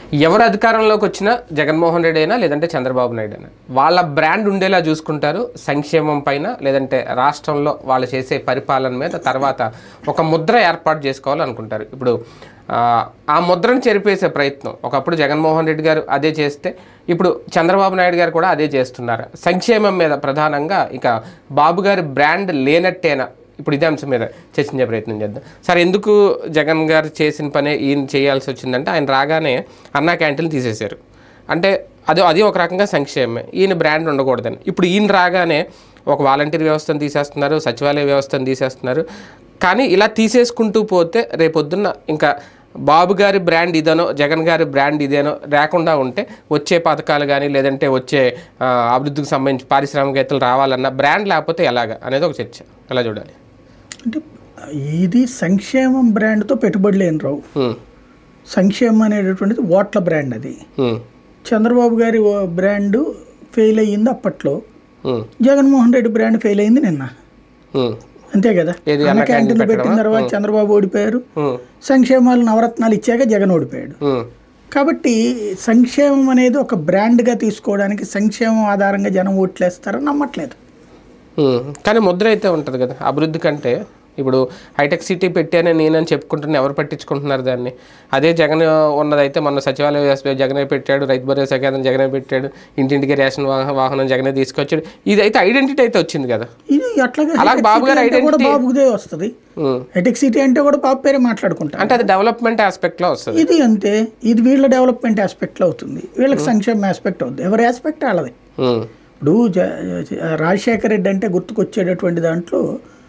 ఎవరు అధికారంలోకి వచ్చినా జగన్మోహన్ రెడ్డి అయినా లేదంటే చంద్రబాబు నాయుడు అయినా వాళ్ళ బ్రాండ్ ఉండేలా చూసుకుంటారు సంక్షేమం పైన లేదంటే రాష్ట్రంలో వాళ్ళు చేసే పరిపాలన మీద తర్వాత ఒక ముద్ర ఏర్పాటు చేసుకోవాలనుకుంటారు ఇప్పుడు ఆ, ఆ ముద్రను చెరిపేసే ప్రయత్నం ఒకప్పుడు జగన్మోహన్ రెడ్డి గారు అదే చేస్తే ఇప్పుడు చంద్రబాబు నాయుడు గారు కూడా అదే చేస్తున్నారు సంక్షేమం మీద ప్రధానంగా ఇక బాబు గారి బ్రాండ్ లేనట్టేనా ఇప్పుడు ఇదే అంశం మీద చర్చించే ప్రయత్నం చేద్దాం సార్ ఎందుకు జగన్ గారు చేసిన పనే ఈయన చేయాల్సి వచ్చిందంటే ఆయన రాగానే అన్నా క్యాంటీన్లు తీసేశారు అంటే అది అది ఒక రకంగా సంక్షేమమే ఈయన బ్రాండ్ ఉండకూడదని ఇప్పుడు ఈయన రాగానే ఒక వాలంటీర్ వ్యవస్థను తీసేస్తున్నారు సచివాలయ వ్యవస్థను తీసేస్తున్నారు కానీ ఇలా తీసేసుకుంటూ పోతే రేపొద్దున్న ఇంకా బాబు గారి బ్రాండ్ ఇదనో జగన్ గారి బ్రాండ్ ఇదేనో లేకుండా ఉంటే వచ్చే పథకాలు కానీ లేదంటే వచ్చే ఆ, అభివృద్ధికి సంబంధించి పారిశ్రామికవేత్తలు రావాలన్న బ్రాండ్ లేకపోతే ఎలాగా అనేది ఒక చర్చ ఎలా చూడాలి అంటే ఇది సంక్షేమం బ్రాండ్తో పెట్టుబడి లేని రావు హ్మ్. సంక్షేమం అనేటటువంటిది ఓట్ల బ్రాండ్ అది హ్మ్. చంద్రబాబు గారి ఓ- బ్రాండ్ ఫెయిల్ అయ్యింది అప్పట్లో హ్మ్. జగన్మోహన్ రెడ్డి బ్రాండ్ ఫెయిల్ అయింది నిన్న హ్మ్. అంతే కదా ఏది అన్న అన్న క్యాంటీన్లు పెట్టిన తర్వాత చంద్రబాబు ఓడిపోయారు హ్మ్. సంక్షేమాలు నవరత్నాలు ఇచ్చాక జగన్ ఓడిపోయాడు హ్మ్. కాబట్టి సంక్షేమం అనేది ఒక బ్రాండ్గా తీసుకోవడానికి సంక్షేమం ఆధారంగా జనం ఓట్లేస్తారని నమ్మట్లేదు హ్మ్. కానీ ముద్ర అయితే ఉంటుంది కదా అభివృద్ధి కంటే ఇప్పుడు హైటెక్ సిటీ పెట్టానే నేనని చెప్పుకుంటున్నా ఎవరు పట్టించుకుంటున్నారు దాన్ని అదే జగన్ ఉన్నదైతే మన సచివాలయ వ్యవస్థ జగనే పెట్టాడు రైతు భరోసా కేంద్రం జగనే పెట్టాడు ఇంటింటికి రేషన్ వాహ- వాహనం జగనే తీసుకొచ్చాడు ఇది అయితే ఐడెంటిటీ అయితే వచ్చింది కదా ఇది అట్లాగే అలాగే హైటెక్ బాబు సిటీ గారి అంటే కూడా identity- బాబుదే వస్తుంది హ్మ్. హైటెక్ సిటీ అంటే కూడా బాబు పేరే మాట్లాడుకుంటాం అంటే అది డెవలప్మెంట్ ఆస్పెక్ట్లో వస్తుంది ఇది అంతే ఇది వీళ్ళ డెవలప్మెంట్ ఆస్పెక్ట్లో అవుతుంది వీళ్ళకి సంక్షేమ ఆస్పెక్ట్ అవుతుంది ఎవరి ఆస్పెక్ట్ వాళ్ళది హ్మ్. ఇప్పుడు జ- జ- రాజశేఖర రెడ్డి అంటే గుర్తుకొచ్చేటటువంటి దాంట్లో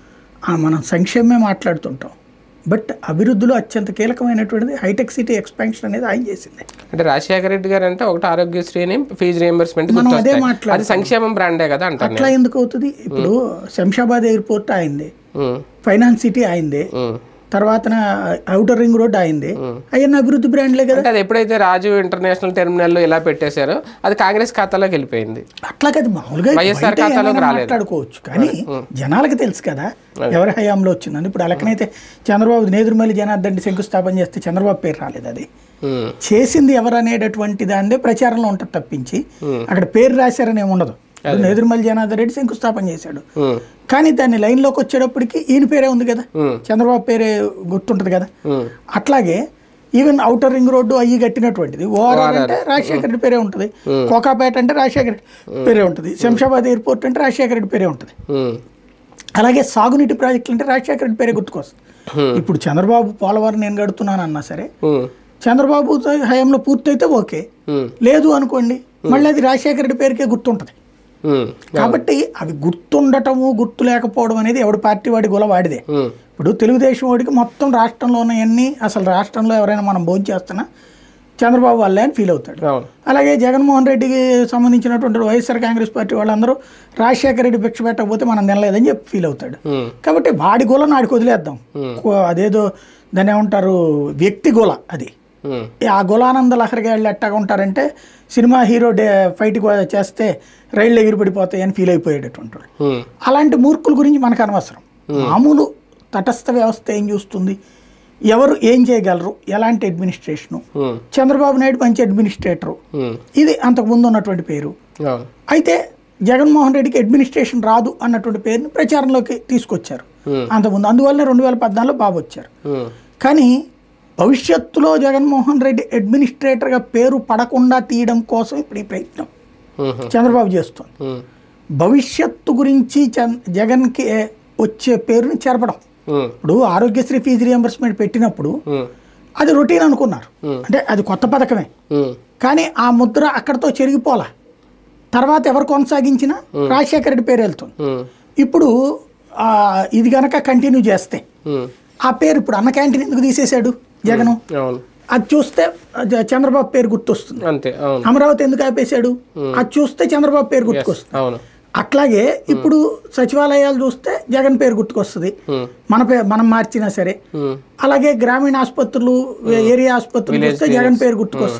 ఆ, మనం సంక్షేమమే మాట్లాడుతుంటాం బట్ అభివృద్ధిలో అత్యంత కీలకమైనటువంటిది హైటెక్ సిటీ ఎక్స్పాన్షన్ అనేది ఆయన చేసింది అంటే రాజశేఖర రెడ్డి గారు అంటే ఒకటి ఆరోగ్యశ్రీని ఫీజు రియంబర్స్మెంట్ మనం అదే మాట్లాడుతున్నాం. అది సంక్షేమం బ్రాండే కదా అంటారు అట్లా ఎందుకు అవుతుంది ఇప్పుడు శంషాబాద్ ఎయిర్పోర్ట్ అయింది హ్మ్. ఫైనాన్స్ సిటీ అయింది హ్మ్. తర్వాత ఔటర్ రింగ్ రోడ్ అయింది అవన్నీ అభివృద్ధి బ్రాండ్లే కదా అంటే అది ఎప్పుడైతే రాజు ఇంటర్నేషనల్ టెర్మినల్ ఇలా పెట్టేశారో అది కాంగ్రెస్ ఖాతాలోకి వెళ్ళిపోయింది అట్లా కదా మామూలుగా వైఎస్ఆర్ బయట ఖాతాలోకి ఏమైనా రాలేదు. మాట్లాడుకోవచ్చు కానీ జనాలకు తెలుసు కదా ఎవరి హయాంలో వచ్చిందని ఇప్పుడు అలాగనైతే చంద్రబాబు నేదురుమల్లి జనార్దన్ శంకుస్థాపన చేస్తే చంద్రబాబు పేరు రాలేదు అది హ్మ్. చేసింది ఎవరు అనేటటువంటి దాన్నే ప్రచారంలో ఉంటుంది తప్పించి అక్కడ పేరు రాశారని ఏమి ఉండదు ఇప్పుడు నేదురుమల్లి జనార్దన్ రెడ్డి శంకుస్థాపన చేశాడు హ్మ్. కానీ దాన్ని లైన్లోకి వచ్చేటప్పటికి ఈయన పేరే ఉంది కదా Hmm. చంద్రబాబు పేరే గుర్తుంటుంది కదా హ్మ్. అట్లాగే ఈవెన్ అవుటర్ రింగ్ రోడ్డు అయ్యి కట్టినటువంటిది ఓఆర్ఆర్ అంటే రాజశేఖర రెడ్డి పేరే ఉంటుంది కోకాపేట అంటే రాజశేఖర రెడ్డి పేరే ఉంటుంది శంషాబాద్ ఎయిర్పోర్ట్ అంటే రాజశేఖర రెడ్డి పేరే ఉంటుంది హ్మ్. అలాగే సాగునీటి ప్రాజెక్టులు అంటే రాజశేఖర రెడ్డి పేరే గుర్తుకొస్తుంది ఇప్పుడు చంద్రబాబు పోలవరం నేను కడుతున్నాను అన్నా సరే హ్మ్. చంద్రబాబు హయాంలో పూర్తయితే ఓకే హ్మ్. లేదు అనుకోండి మళ్ళీ అది రాజశేఖర రెడ్డి పేరుకే గుర్తుంటుంది హ్మ్. కాబట్టి అవి గుర్తుండటము గుర్తు లేకపోవడం అనేది ఎవడి పార్టీ వాడి గుల వాడిదే హ్మ్. ఇప్పుడు తెలుగుదేశం వాడికి మొత్తం రాష్ట్రంలో ఉన్నవన్నీ అసలు రాష్ట్రంలో ఎవరైనా మనం భోజనం చేస్తున్నా చంద్రబాబు వాళ్ళే అని ఫీల్ అవుతాడు అవును అలాగే జగన్మోహన్ రెడ్డికి సంబంధించినటువంటి వైఎస్ఆర్ కాంగ్రెస్ పార్టీ వాళ్ళందరూ రాజశేఖర రెడ్డి భిక్ష పెట్టకపోతే మనం తినలేదని చెప్పి ఫీల్ అవుతాడు హ్మ్. కాబట్టి వాడి గోల నాడికి వదిలేద్దాం కో- అదేదో దాన్ని ఏమంటారు వ్యక్తి గోల అది హ్మ్. ఆ గులానంద లహరి గాళ్ళు ఎట్టాగా ఉంటారంటే సినిమా హీరో డే ఫైట్ చేస్తే రైళ్ళు ఎగిరిపడిపోతాయి అని ఫీల్ అయిపోయేటటువంటి వాళ్ళు. హ్మ్. అలాంటి మూర్ఖుల గురించి మనకు అనవసరం మామూలు తటస్థ వ్యవస్థ ఏం చూస్తుంది ఎవరు ఏం చేయగలరు ఎలాంటి అడ్మినిస్ట్రేషను హ్మ్. చంద్రబాబు నాయుడు మంచి అడ్మినిస్ట్రేటరు హ్మ్. ఇది అంతకుముందు ఉన్నటువంటి పేరు అవును అయితే జగన్మోహన్ రెడ్డికి అడ్మినిస్ట్రేషన్ రాదు అన్నటువంటి పేరుని ప్రచారంలోకి తీసుకొచ్చారు Hmm. అంతకుముందు అందువల్ల రెండు వేల పద్నాలుగులో బాబు వచ్చారు హ్మ్. కానీ భవిష్యత్తులో జగన్మోహన్ రెడ్డి అడ్మినిస్ట్రేటర్గా పేరు పడకుండా తీయడం కోసం ఇప్పుడు ఈ ప్రయత్నం హ్మ్. చంద్రబాబు చేస్తుంది హ్మ్. భవిష్యత్తు గురించి చన్ జగన్కి వచ్చే పేరుని చెరపడం హ్మ్. ఇప్పుడు ఆరోగ్యశ్రీ ఫీజు రియంబర్స్మెంట్ పెట్టినప్పుడు హ్మ్. అది రొటీన్ అనుకున్నారు అంటే అది కొత్త పథకమే హ్మ్. కానీ ఆ ముద్ర అక్కడతో చెరిగిపోలా తర్వాత ఎవరు కొనసాగించినా రాజశేఖర రెడ్డి పేరు వెళ్తుంది హ్మ్. ఇప్పుడు ఆ, ఇది గనక కంటిన్యూ చేస్తే హ్మ్. ఆ పేరు ఇప్పుడు అన్న క్యాంటీన్ ఎందుకు తీసేశాడు జగను అవును అది చూస్తే జ- చంద్రబాబు పేరు గుర్తొస్తుంది అంతే అవును అమరావతి ఎందుకు ఆపేశాడు అది చూస్తే చంద్రబాబు పేరు గుర్తుకొస్తుంది అవును అట్లాగే ఇప్పుడు సచివాలయాలు చూస్తే జగన్ పేరు గుర్తుకొస్తుంది హ్మ్. మన పేరు మనం మార్చినా సరే హ్మ్. అలాగే గ్రామీణ ఆసుపత్రులు ఏరియా ఆసుపత్రులు చూస్తే జగన్ పేరు గుర్తుకొస్తుంది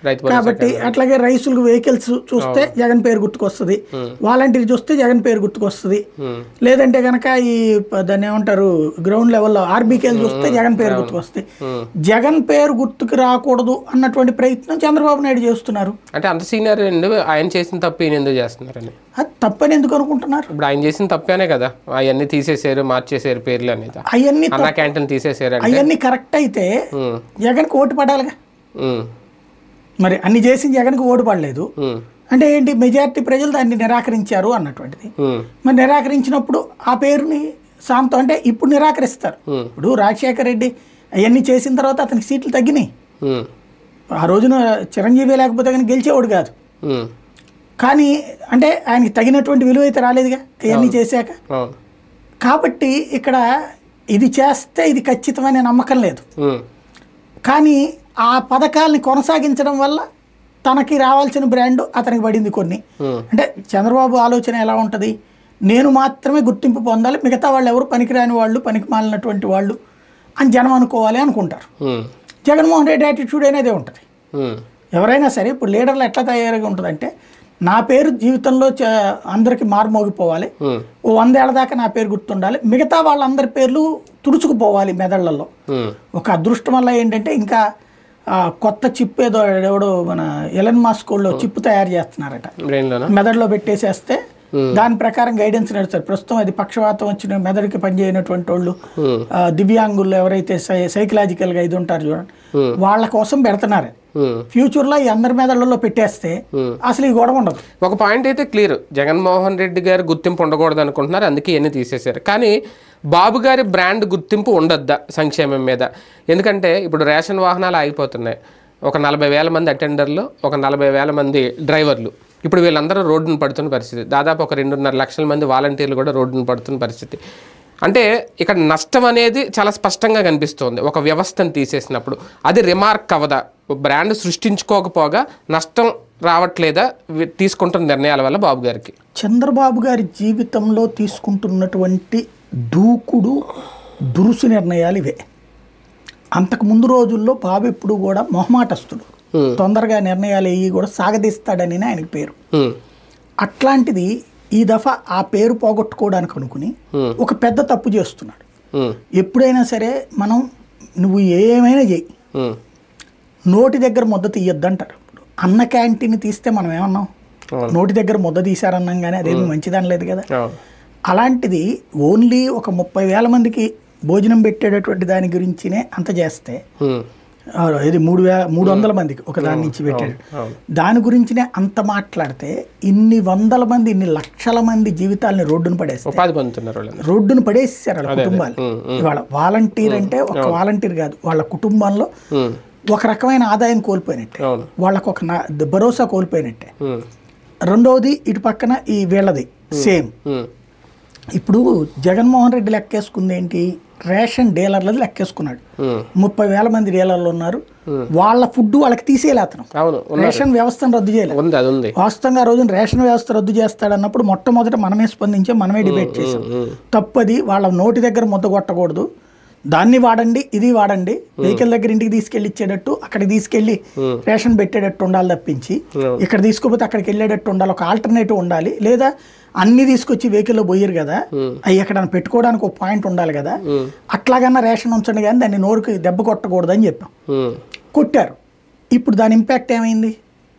రైతు భరోసా కాబట్టి అట్లాగే రైతులకు వెహికల్స్ చూస్తే జగన్ పేరు గుర్తుకొస్తుంది వాలంటీర్ చూస్తే జగన్ పేరు గుర్తుకొస్తుంది ఉమ్, లేదంటే కనుక ఈ ప- దాన్ని ఏమంటారు గ్రౌండ్ లెవెల్లో ఆర్బీకేలు చూస్తే జగన్ పేరు గుర్తుకొస్తుంది ఉమ్. జగన్ పేరు గుర్తుకు రాకూడదు అన్నటువంటి ప్రయత్నం చంద్రబాబు నాయుడు చేస్తున్నారు అంటే అంత సీనియర్ అండి ఆయన చేసిన తప్పు ఈయన ఎందుకు చేస్తున్నారని అది తప్పని ఎందుకు అనుకుంటున్నారు ఇప్పుడు ఆయన చేసిన తప్పేనే కదా అవన్నీ తీసేసారు మార్చేసారు పేర్లు అనేది అవన్నీ అన్నా క్యాంటీన్ తీసేసారు అంటే అవన్నీ కరెక్ట్ అయితే ఉమ్, జగన్కి ఓటు పడాలిగా ఉమ్, మరి అన్ని చేసి జగన్కి ఓటు పడలేదు ఉమ్, అంటే ఏంటి మెజారిటీ ప్రజలు దాన్ని నిరాకరించారు అన్నటువంటిది ఉమ్, మరి నిరాకరించినప్పుడు ఆ పేరుని సాంతం అంటే ఇప్పుడు నిరాకరిస్తారు Hmm. ఇప్పుడు రాజశేఖర రెడ్డి అవన్నీ చేసిన తర్వాత అతనికి సీట్లు తగ్గినాయి ఉమ్, ఆ రోజున చిరంజీవి లేకపోతే కానీ గెలిచేవాడు కాదు ఉమ్, కానీ అంటే ఆయనకి తగినటువంటి విలువ అయితే రాలేదుగా అవన్నీ చేశాక అవును కాబట్టి ఇక్కడ ఇది చేస్తే ఇది ఖచ్చితమైన నమ్మకం లేదు ఉమ్, కానీ ఆ పథకాల్ని కొనసాగించడం వల్ల తనకి రావాల్సిన బ్రాండ్ అతనికి పడింది కొన్ని ఉమ్, అంటే చంద్రబాబు ఆలోచన ఎలా ఉంటుంది నేను మాత్రమే గుర్తింపు పొందాలి మిగతా వాళ్ళు ఎవరు పనికిరాని వాళ్ళు పనికి మాలినటువంటి వాళ్ళు అని జనం అనుకోవాలి అనుకుంటారు ఉమ్, జగన్మోహన్ రెడ్డి యాటిట్యూడ్ అనేదే ఉంటుంది ఉమ్, ఎవరైనా సరే ఇప్పుడు లీడర్లు ఎట్లా తయారుగా ఉంటుందంటే నా పేరు జీవితంలో చ- అందరికీ మారుమోగిపోవాలి ఉమ్, ఓ వందేళ్ల దాకా నా పేరు గుర్తుండాలి మిగతా వాళ్ళందరి పేర్లు తుడుచుకుపోవాలి మెదళ్లలో ఉమ్, ఒక అదృష్టం వల్ల ఏంటంటే ఇంకా ఆ, కొత్త చిప్ ఏదో ఎవడో మన ఎలన్ మాస్కోల్లో చిప్ తయారు చేస్తున్నారట బ్రెయిన్లోనా మెదడులో పెట్టేసేస్తే దాని ప్రకారం గైడెన్స్ నడుస్తారు ప్రస్తుతం అది పక్షవాతం వచ్చిన మెదడుకి పనిచేయనటువంటి వాళ్ళు ఉమ్, ఆ, దివ్యాంగులు ఎవరైతే సై సైకలాజికల్గా ఇది ఉంటారు చూడండి వాళ్ళ కోసం పెడుతున్నారు ఉమ్. ఫ్యూచర్లో ఈ అందరి మెదళ్ళలో పెట్టేస్తే అసలు ఈ గొడవ ఉండదు ఒక పాయింట్ అయితే క్లియర్ జగన్మోహన్ రెడ్డి గారు గుర్తింపు ఉండకూడదు అనుకుంటున్నారు అందుకే ఇవన్నీ తీసేశారు కానీ బాబు గారి బ్రాండ్ గుర్తింపు ఉండొద్దా సంక్షేమం మీద ఎందుకంటే ఇప్పుడు రేషన్ వాహనాలు ఆగిపోతున్నాయి ఒక నలభై వేల మంది అటెండర్లు ఒక నలభై వేల మంది డ్రైవర్లు ఇప్పుడు వీళ్ళందరూ రోడ్డును పడుతున్న పరిస్థితి దాదాపు ఒక రెండున్నర లక్షల మంది వాలంటీర్లు కూడా రోడ్డును పడుతున్న పరిస్థితి అంటే ఇక్కడ నష్టం అనేది చాలా స్పష్టంగా కనిపిస్తోంది ఒక వ్యవస్థను తీసేసినప్పుడు అది రిమార్క్ అవదా బ్రాండ్ సృష్టించుకోకపోగా నష్టం రావట్లేదా వి- తీసుకుంటున్న నిర్ణయాల వల్ల బాబు గారికి చంద్రబాబు గారి జీవితంలో తీసుకుంటున్నటువంటి దూకుడు దురుసు నిర్ణయాలు ఇవే అంతకు ముందు రోజుల్లో బాబు ఎప్పుడు కూడా మొహమాటస్తుడు Hmm. తొందరగా నిర్ణయాలు అయ్యి కూడా సాగదీస్తాడని ఆయనకి పేరు ఉమ్, అట్లాంటిది ఈ దఫా ఆ పేరు పోగొట్టుకోవడానికి అనుకుని Hmm. ఒక పెద్ద తప్పు చేస్తున్నాడు ఉమ్, ఎప్పుడైనా సరే మనం నువ్వు ఏమైనా చెయ్యి ఉమ్, నోటి దగ్గర ముద్ద తీయొద్దు అంటారు ఇప్పుడు అన్న క్యాంటీన్ తీస్తే మనం ఏమన్నాం అవును. నోటి దగ్గర ముద్ద తీశారన్నాం కానీ అదేమి మంచిదనలేదు కదా అవును అలాంటిది ఓన్లీ ఒక ముప్పై వేల మందికి భోజనం పెట్టేటటువంటి దాని గురించినే అంత చేస్తే ఉమ్, ఆ, ఇది మూడు వే మూడు వందల మందికి ఒక దాని నుంచి పెట్టాడు అవును దాని గురించినే అంత మాట్లాడితే ఇన్ని వందల మంది ఇన్ని లక్షల మంది జీవితాలని రోడ్డును పడేస్తారు ఉపాధి పొందుతున్నారు వాళ్ళందరూ రోడ్డును పడేస్తారు వాళ్ళ కుటుంబాలు ఉమ్, ఇవాళ వాలంటీర్ అంటే ఒక వాలంటీర్ కాదు వాళ్ళ కుటుంబంలో ఉమ్, ఒక రకమైన ఆదాయం కోల్పోయినట్టే అవును వాళ్ళకు ఒక నా- భరోసా కోల్పోయినట్టే ఉమ్, రెండవది ఇటు పక్కన ఈ వీళ్ళది సేమ్ ఉమ్, ఇప్పుడు జగన్మోహన్ రెడ్డి లెక్కేసుకుంది ఏంటి రేషన్ డీలర్లది లెక్కేసుకున్నాడు ఉమ్, ముప్పై వేల మంది డీలర్లు ఉన్నారు వాళ్ళ ఫుడ్ వాళ్ళకి తీసేయాలి అతను అవును ఉన్న- రేషన్ వ్యవస్థను రద్దు చేయలేదు ఉంది అది ఉంది వాస్తవంగా ఆ రోజున రేషన్ వ్యవస్థ రద్దు చేస్తాడన్నప్పుడు మొట్టమొదట మనమే స్పందించాం మనమే డిబేట్ చేసాం ఉమ్, తప్పది వాళ్ళ నోటి దగ్గర ముద్ద కొట్టకూడదు దాన్ని వాడండి ఇది వాడండి వెహికల్ దగ్గర ఇంటికి తీసుకెళ్ళి ఇచ్చేటట్టు అక్కడికి తీసుకెళ్ళి రేషన్ పెట్టేటట్టు ఉండాలి తప్పించి Hmm. ఇక్కడ తీసుకోపోతే అక్కడికి వెళ్ళేటట్టు ఉండాలి ఒక ఆల్టర్నేటివ్ ఉండాలి లేదా అన్ని తీసుకొచ్చి వెహికల్లో పోయారు కదా అవి ఎక్కడ పెట్టుకోవడానికి ఒక పాయింట్ ఉండాలి కదా ఉమ్, అట్లాగన్నా రేషన్ ఉంచండి కానీ దాన్ని నోరుకి దెబ్బ కొట్టకూడదు అని చెప్పాం ఉమ్, కొట్టారు ఇప్పుడు దాని ఇంపాక్ట్ ఏమైంది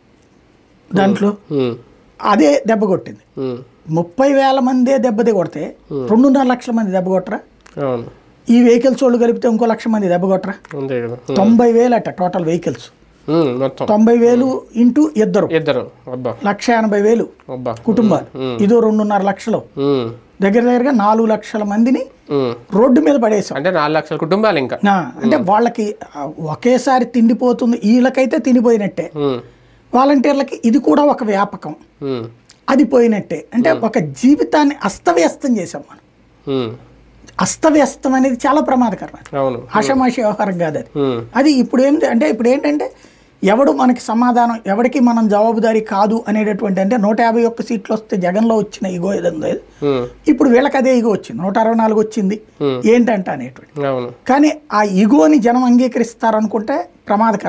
దాంట్లో ఉమ్, అదే దెబ్బ కొట్టింది ఉమ్, ముప్పై వేల మందే దెబ్బతి కొడితే రెండున్నర లక్షల మంది దెబ్బ కొట్టరా అవును ఈ వెహికల్స్ వాళ్ళు కలిపితే ఇంకో లక్ష మంది దెబ్బ కొట్టరా ఉంది కదా ఉమ్, తొంభై వేలు అట టోటల్ వెహికల్స్ ఉమ్, మొత్తం తొంభై వేలు ఇంటూ ఇద్దరు ఇద్దరు అబ్బా లక్ష ఎనభై వేలు అబ్బా కుటుంబాలు ఇదో రెండున్నర లక్షలు ఉమ్, దగ్గర దగ్గరగా నాలుగు లక్షల మందిని ఉమ్. రోడ్డు మీద పడేసాం అంటే నాలుగు లక్షల కుటుంబాలు ఇంకా నా, అంటే వాళ్ళకి ఆ, ఒకేసారి తిండిపోతుంది వీళ్ళకైతే తిండిపోయినట్టే ఉమ్, వాలంటీర్లకి ఇది కూడా ఒక వ్యాపకం ఉమ్, అది పోయినట్టే అంటే ఒక జీవితాన్ని అస్తవ్యస్తం చేసాం మనం ఉమ్, అస్తవ్యస్తం అనేది చాలా ప్రమాదకరం అవును ఆషామాషి వ్యవహారం కాదు అది ఉమ్, అది ఇప్పుడు ఏంటి అంటే ఇప్పుడు ఏంటంటే ఎవడు మనకి సమాధానం ఎవరికి మనం జవాబుదారీ కాదు అనేటటువంటి అంటే నూట యాభై ఒక్క సీట్లు వస్తే జగన్లో వచ్చిన ఇగో ఏదందో ఇది. ఉమ్, ఇప్పుడు వీళ్ళకి అదే ఇగో వచ్చింది నూట అరవై నాలుగు వచ్చింది ఏంటంట అనేటువంటి అవును కానీ ఆ ఇగోని జనం అంగీకరిస్తారనుకుంటే ప్రమాదకరం అది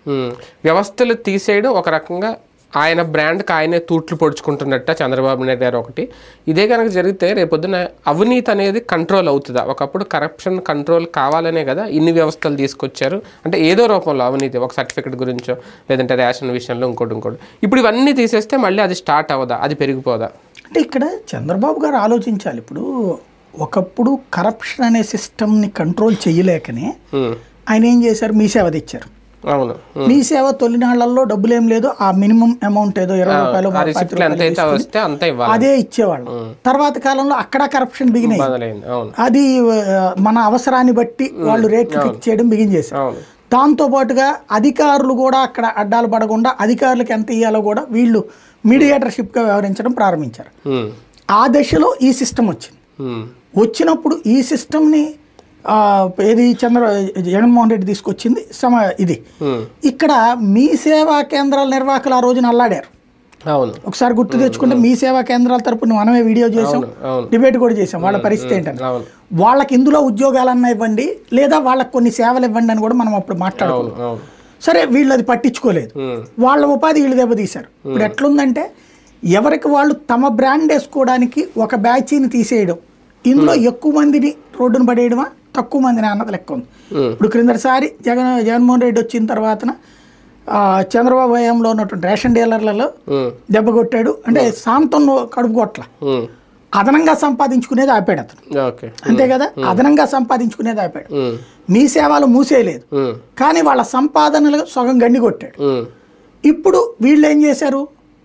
ఉమ్. వ్యవస్థలు తీసేయడం ఒక రకంగా ఆయన బ్రాండ్కి ఆయనే తూట్లు పొడుచుకుంటున్నట్ట చంద్రబాబు నాయుడు గారు ఒకటి ఇదే కనుక జరిగితే రేపొద్దున అవినీతి అనేది కంట్రోల్ అవుతుందా ఒకప్పుడు కరప్షన్ కంట్రోల్ కావాలనే కదా ఇన్ని వ్యవస్థలు తీసుకొచ్చారు అంటే ఏదో రూపంలో అవినీతి ఒక సర్టిఫికెట్ గురించో లేదంటే రేషన్ విషయంలో ఇంకోటి ఇంకోటి ఇప్పుడు ఇవన్నీ తీసేస్తే మళ్ళీ అది స్టార్ట్ అవ్వదా అది పెరిగిపోదా అంటే ఇక్కడ చంద్రబాబు గారు ఆలోచించాలి ఇప్పుడు ఒకప్పుడు కరప్షన్ అనే సిస్టమ్ని కంట్రోల్ చేయలేకనే ఉమ్. ఆయన ఏం చేశారు మీ సేవ తెచ్చారు అవును ఉమ్. మీ సేవ తొలినాళ్లలో డబ్బులు ఏం లేదు ఆ మినిమం అమౌంట్ ఏదో ఇరవై రూపాయలు ఆ పాతిక రిసిప్ట్లు ఎంత అయితే వస్తే అంత ఇవ్వాలి అదే ఇచ్చేవాళ్ళు తర్వాత కాలంలో అక్కడ కరప్షన్ బిగినాయి మొదలైంది అవును అది ఆ, మన అవసరాన్ని బట్టి వాళ్ళు రేట్లు ఫిక్స్ చేయడం బిగిన్ చేశారు అవును దాంతో పాటుగా అధికారులు కూడా అక్కడ అడ్డాలు పడకుండా అధికారులకు ఎంత ఇవ్వాలో కూడా వీళ్ళు మీడియేటర్షిప్గా వ్యవహరించడం ప్రారంభించారు ఉమ్. ఆ దశలో ఈ సిస్టమ్ వచ్చింది ఉమ్. వచ్చినప్పుడు ఈ సిస్టమ్ని ఆ, ఏది చంద్ర జగన్మోహన్ రెడ్డి తీసుకొచ్చింది సమ ఇది ఉమ్. ఇక్కడ మీ సేవా కేంద్రాల నిర్వాహకులు ఆ రోజున అల్లాడారు అవును ఒకసారి గుర్తు తెచ్చుకుంటే మీ సేవా కేంద్రాల తరపున మనమే వీడియో చేసాం అవును డిబేట్ కూడా చేసాం వాళ్ళ పరిస్థితి ఏంటని అవును వాళ్ళకి ఇందులో ఉద్యోగాలన్నా ఇవ్వండి లేదా వాళ్ళకి కొన్ని సేవలు ఇవ్వండి అని కూడా మనం అప్పుడు మాట్లాడుకున్నాం అవును అవును సరే వీళ్ళు అది పట్టించుకోలేదు ఉమ్. వాళ్ళ ఉపాధి వీళ్ళు దెబ్బతీశారు ఇప్పుడు ఎట్లుందంటే ఎవరికి వాళ్ళు తమ బ్రాండ్ వేసుకోవడానికి ఒక బ్యాచీని తీసేయడం ఇందులో ఎక్కువ మందిని రోడ్డును పడేయడమా తక్కువ మందిని అన్నది లెక్క ఉంది ఉమ్. ఇప్పుడు క్రిందటిసారి జగన్ జగన్మోహన్ రెడ్డి వచ్చిన తర్వాతన ఆ, చంద్రబాబు హయాంలో ఉన్నటువంటి రేషన్ డీలర్లలో ఉమ్. దెబ్బ కొట్టాడు అంటే సాంతం కడుపు కొట్ల ఉమ్. అదనంగా సంపాదించుకునేది ఆపాడు అతను ఓకే అంతే కదా అదనంగా సంపాదించుకునేది ఆపాడు ఉమ్. మీ సేవలు మూసేయలేదు ఉమ్. కానీ వాళ్ళ సంపాదనలు సగం గండి కొట్టాడు ఉమ్. ఇప్పుడు వీళ్ళు ఏం చేశారు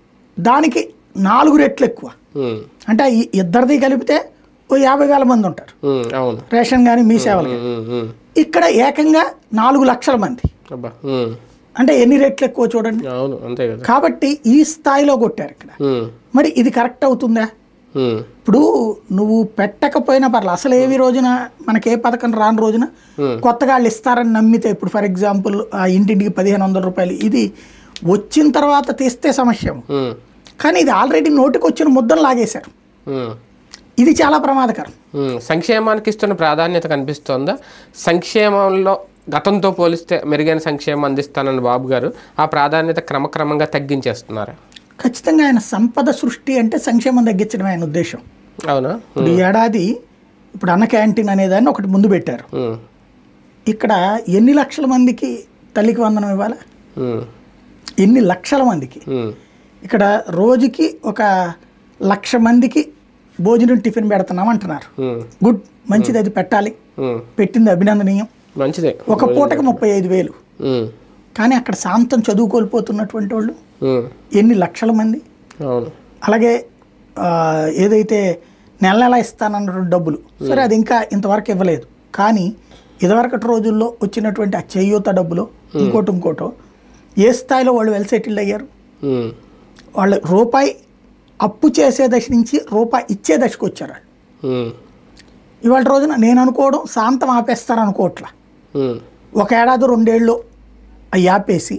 దానికి నాలుగు రెట్లు ఎక్కువ ఉమ్. అంటే ఈ ఇద్దరిది కలిపితే ఓ యాభై వేల మంది ఉంటారు ఉమ్. అవును రేషన్ కానీ మీ సేవలు కానీ ఉమ్. ఉమ్. ఇక్కడ ఏకంగా నాలుగు లక్షల మంది అబ్బా ఉమ్. అంటే ఎన్ని రెట్లు ఎక్కువ చూడండి అవును అంతే కదా కాబట్టి ఈ స్థాయిలో కొట్టారు ఇక్కడ ఉమ్. మరి ఇది కరెక్ట్ అవుతుందా ఉమ్. ఇప్పుడు నువ్వు పెట్టకపోయినా పర్లేదు అసలు ఏవి రోజున మనకి ఏ పథకం రాని రోజున Hmm. కొత్తగా వాళ్ళు ఇస్తారని నమ్మితే ఇప్పుడు ఫర్ ఎగ్జాంపుల్ ఆ ఇంటింటికి పదిహేను వందల రూపాయలు ఇది వచ్చిన తర్వాత తీస్తే సమస్య ఉమ్. కానీ ఇది ఆల్రెడీ నోటికి వచ్చిన ముద్దలు లాగేశారు ఉమ్. ఇది చాలా ప్రమాదకరం ఉమ్. సంక్షేమానికి ఇస్తున్న ప్రాధాన్యత కనిపిస్తోందా సంక్షేమంలో గతంతో పోలిస్తే మెరుగైన సంక్షేమం అందిస్తానన్న బాబు గారు ఆ ప్రాధాన్యత క్రమక్రమంగా తగ్గించేస్తున్నారు ఖచ్చితంగా ఆయన సంపద సృష్టి అంటే సంక్షేమం తగ్గించడం ఆయన ఉద్దేశం అవునా ఇప్పుడు ఈ ఏడాది ఇప్పుడు అన్న క్యాంటీన్ అనేదాన్ని ఒకటి ముందు పెట్టారు ఉమ్. ఇక్కడ ఎన్ని లక్షల మందికి తల్లికి వందనం ఇవ్వాలి ఉమ్. ఎన్ని లక్షల మందికి ఉమ్. ఇక్కడ రోజుకి ఒక లక్ష మందికి భోజనం టిఫిన్ పెడుతున్నాం అంటున్నారు ఉమ్. గుడ్ మంచిది అది పెట్టాలి ఉమ్. పెట్టింది అభినందనీయం మంచిదే ఒక పూటకి ముప్పై ఐదు వేలు ఉమ్. కానీ అక్కడ శాంతం చదువు కోల్పోతున్నటువంటి వాళ్ళు ఉమ్. ఎన్ని లక్షల మంది అవును అలాగే ఆ, ఏదైతే నెల నెల ఇస్తానన్నటువంటి డబ్బులు సరే అది ఇంకా ఇంతవరకు ఇవ్వలేదు కానీ ఇదివరకటి రోజుల్లో వచ్చినటువంటి ఆ చేయూత డబ్బులు ఇంకోటి ఇంకోటో ఏ స్థాయిలో వాళ్ళు వెల్ సెటిల్డ్ అయ్యారు ఉమ్. వాళ్ళు రూపాయి అప్పు చేసే దశ నుంచి రూపాయి ఇచ్చే దశకు వచ్చారు వాళ్ళు. ఉమ్. ఇవాళ రోజున నేను అనుకోవడం శాంతం ఆపేస్తారు అనుకోవట్లా ఉమ్. ఒక ఏడాది రెండేళ్ళు అవి ఆపేసి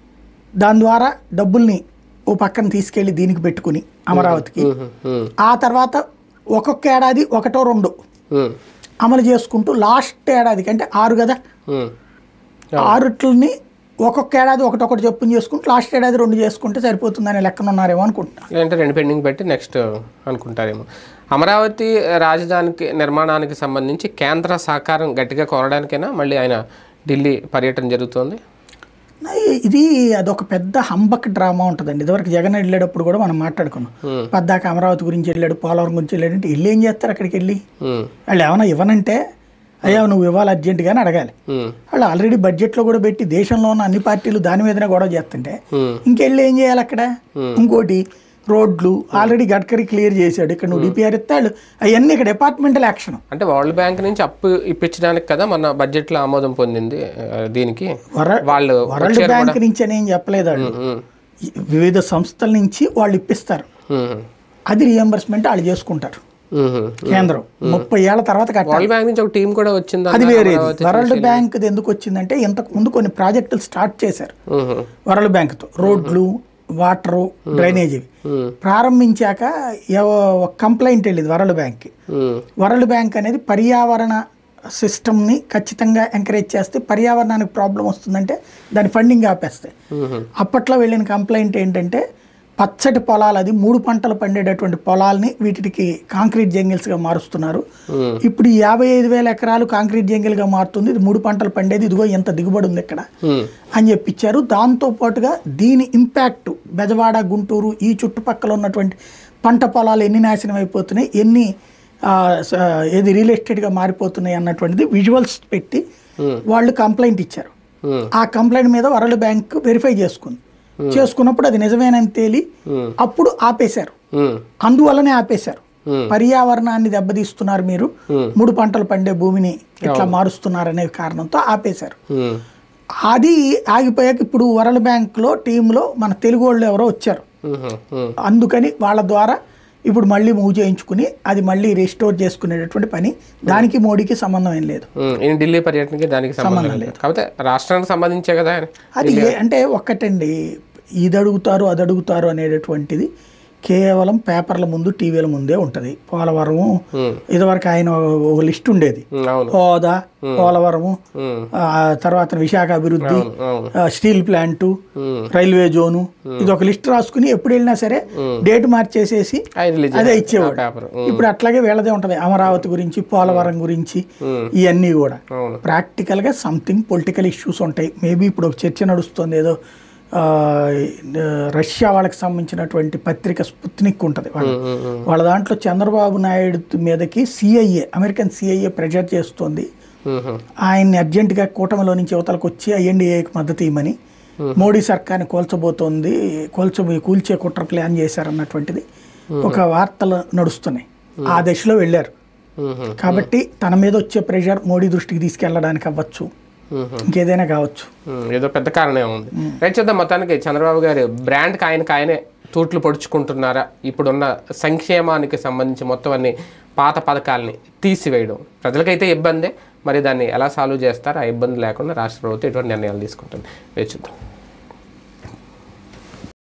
దాని ద్వారా డబ్బుల్ని ఓ పక్కన తీసుకెళ్ళి దీనికి పెట్టుకుని అమరావతికి ఉమ్. ఉమ్. ఆ తర్వాత ఒక్కొక్క ఏడాది ఒకటో రెండో ఉమ్. అమలు చేసుకుంటూ లాస్ట్ ఏడాదికి అంటే ఆరు కదా ఉమ్. ఆరుట్లని ఒక్కొక్క ఏడాది ఒకటొకటి చెప్పుని చేసుకుంటూ లాస్ట్ ఏడాది రెండు చేసుకుంటే సరిపోతుందనే లెక్కన ఉన్నారేమో అనుకుంటున్నా లేదంటే రెండు పెండింగ్ పెట్టి నెక్స్ట్ అనుకుంటారేమో అమరావతి రాజధానికి నిర్మాణానికి సంబంధించి కేంద్ర సహకారం గట్టిగా కోరడానికైనా మళ్ళీ ఆయన ఢిల్లీ పర్యటన జరుగుతోంది ఇది అదొక పెద్ద హంబక్ డ్రామా ఉంటుందండి ఇదివరకు జగన్ వెళ్ళేటప్పుడు కూడా మనం మాట్లాడుకున్నాం Hmm. పద్దాక అమరావతి గురించి వెళ్ళాడు పోలవరం గురించి వెళ్ళాడు అంటే వెళ్ళి ఏం చేస్తారు అక్కడికి వెళ్ళి ఉమ్. వాళ్ళు ఏమైనా ఇవ్వనంటే అయ్యా నువ్వు ఇవ్వాలి అర్జెంటుగానే అడగాలి ఉమ్. వాళ్ళు ఆల్రెడీ బడ్జెట్లో కూడా పెట్టి దేశంలో ఉన్న అన్ని పార్టీలు దాని మీదనే గొడవ చేస్తుంటే ఉమ్. ఇంకెళ్ళి ఏం చేయాలి అక్కడ ఇంకోటి రోడ్లు ఆల్రెడీ గడ్కరీ క్లియర్ చేశాడు ఇక్కడ నువ్వు డిపిఆర్ ఇస్తాడు అవన్నీ ఇక్కడ డిపార్ట్మెంటల్ యాక్షన్ అంటే వరల్డ్ బ్యాంక్ నుంచి అప్పు ఇప్పించడానికి కదా మన బడ్జెట్లో ఆమోదం పొందింది ఆ, దీనికి వాళ్ళు వరల్డ్ బ్యాంక్ నుంచి అని ఏం చెప్పలేదు వాళ్ళు ఉమ్. వివిధ సంస్థల నుంచి వాళ్ళు ఇప్పిస్తారు ఉమ్. అది రియంబర్స్మెంట్ వాళ్ళు చేసుకుంటారు ఉమ్. కేంద్రం ముప్పై ఏళ్ల తర్వాత కట్టాలి వరల్డ్ బ్యాంక్ నుంచి ఒక టీం కూడా వచ్చింది అది వేరేది వరల్డ్ బ్యాంక్ ఎందుకు వచ్చిందంటే ఇంతకు ముందు కొన్ని ప్రాజెక్టులు స్టార్ట్ చేశారు ఉమ్. వరల్డ్ బ్యాంక్తో రోడ్లు వాటరు డ్రైనేజ్ ఇవి ఉమ్. ప్రారంభించాక ఎవ- ఒక కంప్లైంట్ వెళ్ళింది వరల్డ్ బ్యాంక్కి ఉమ్. వరల్డ్ బ్యాంక్ అనేది పర్యావరణ సిస్టమ్ని ఖచ్చితంగా ఎంకరేజ్ చేస్తే పర్యావరణానికి ప్రాబ్లం వస్తుందంటే దాని ఫండింగ్ ఆపేస్తాయి మ్మ్. అప్పట్లో వెళ్ళిన కంప్లైంట్ ఏంటంటే పచ్చటి పొలాలు అది మూడు పంటలు పండేటటువంటి పొలాల్ని వీటికి కాంక్రీట్ జంగిల్స్గా మారుస్తున్నారు మ్మ్. ఇప్పుడు ఈ యాభై ఐదు వేల ఎకరాలు కాంక్రీట్ జంగిల్గా మారుతుంది ఇది మూడు పంటలు పండేది ఇదిగో ఎంత దిగుబడి ఉంది ఇక్కడ మ్మ్. అని చెప్పించారు దాంతో పాటుగా దీని ఇంపాక్ట్ బెజవాడ గుంటూరు ఈ చుట్టుపక్కల ఉన్నటువంటి పంట పొలాలు ఎన్ని నాశనం అయిపోతున్నాయి ఎన్ని ఆ, స- ఏది రియల్ ఎస్టేట్గా మారిపోతున్నాయి అన్నటువంటిది విజువల్స్ పెట్టి Hmm. వాళ్ళు కంప్లైంట్ ఇచ్చారు మ్మ్. ఆ కంప్లైంట్ మీద వరల్డ్ బ్యాంక్ వెరిఫై చేసుకుంది చేసుకున్నప్పుడు అది నిజమేనని తేలి Hmm. అప్పుడు ఆపేశారు మ్మ్. అందువల్లనే ఆపేశారు Hmm. పర్యావరణాన్ని దెబ్బతీస్తున్నారు మీరు Hmm. మూడు పంటలు పండే భూమిని ఇట్లా మారుస్తున్నారు అనే కారణంతో ఆపేశారు మ్మ్. అది ఆగిపోయాక ఇప్పుడు వరల్డ్ బ్యాంక్లో టీంలో మన తెలుగు వాళ్ళు ఎవరో వచ్చారు మ్మ్. మ్మ్. అందుకని వాళ్ళ ద్వారా ఇప్పుడు మళ్ళీ మూవ్ చేయించుకుని అది మళ్ళీ రిస్టోర్ చేసుకునేటటువంటి పని దానికి మోడీకి సంబంధం ఏం లేదు మ్మ్. ఈయన ఢిల్లీ పర్యటనకి దానికి సంబంధం లేదు కాకపోతే రాష్ట్రానికి సంబంధించే కదా ఆయన అది ఏ- అంటే ఒక్కటండి ఇది అడుగుతారు అది అడుగుతారు అనేటటువంటిది కేవలం పేపర్ల ముందు టీవీల ముందే ఉంటుంది పోలవరము మ్మ్. ఇదివరకు ఆయన ఒక లిస్ట్ ఉండేది మ్మ్. అవును హోదా పోలవరము మ్మ్. ఆ తర్వాత విశాఖ అభివృద్ధి అవును అవును ఆ, స్టీల్ ప్లాంటు మ్మ్. రైల్వే జోను ఇది ఒక లిస్ట్ రాసుకుని ఎప్పుడు వెళ్ళినా సరే డేట్ మార్చేసేసి ఆయన రిలీజ్ అదే ఇచ్చేవాడు పేపర్ ఇప్పుడు అట్లాగే వీళ్ళదే ఉంటది అమరావతి గురించి పోలవరం గురించి ఇవన్నీ కూడా అవును ప్రాక్టికల్గా సంథింగ్ పొలిటికల్ ఇష్యూస్ ఉంటాయి మేబీ ఇప్పుడు ఒక చర్చ నడుస్తుంది ఏదో ఆ, రష్యా వాళ్ళకి సంబంధించినటువంటి పత్రిక స్పుత్నిక్ ఉంటుంది వాళ్ళ మ్మ్. మ్మ్. వాళ్ళ దాంట్లో చంద్రబాబు నాయుడు మీదకి సిఐఏ అమెరికన్ సిఐఏ ప్రెజర్ చేస్తోంది మ్మ్. ఆయన్ని అర్జెంటుగా కూటమిలో నుంచి యువతలకు వచ్చి ఐఎన్డీఏకి మద్దతు ఇవ్వమని మోడీ సర్కార్ని కూల్చబోతోంది కూల్చ కూల్చే కుట్ర ప్లాన్ చేశారన్నటువంటిది ఒక వార్తలు నడుస్తున్నాయి ఆ దశలో వెళ్ళారు మ్మ్. కాబట్టి తన మీద వచ్చే ప్రెషర్ మోడీ దృష్టికి తీసుకెళ్ళడానికి అవ్వచ్చు మ్మ్. ఇంకేదైనా కావచ్చు మ్మ్. ఏదో పెద్ద కారణం ఉంది రైట్ చూద్దాం మొత్తానికి చంద్రబాబు గారు బ్రాండ్కి ఆయనకి ఆయనే తూట్లు పొడుచుకుంటున్నారా ఇప్పుడున్న సంక్షేమానికి సంబంధించి మొత్తం అన్ని పాత పథకాలని తీసివేయడం ప్రజలకైతే ఇబ్బందే మరి దాన్ని ఎలా సాల్వ్ చేస్తారు ఆ ఇబ్బంది లేకుండా రాష్ట్ర ప్రభుత్వం ఎటువంటి నిర్ణయాలు తీసుకుంటుంది వేచి చూద్దాం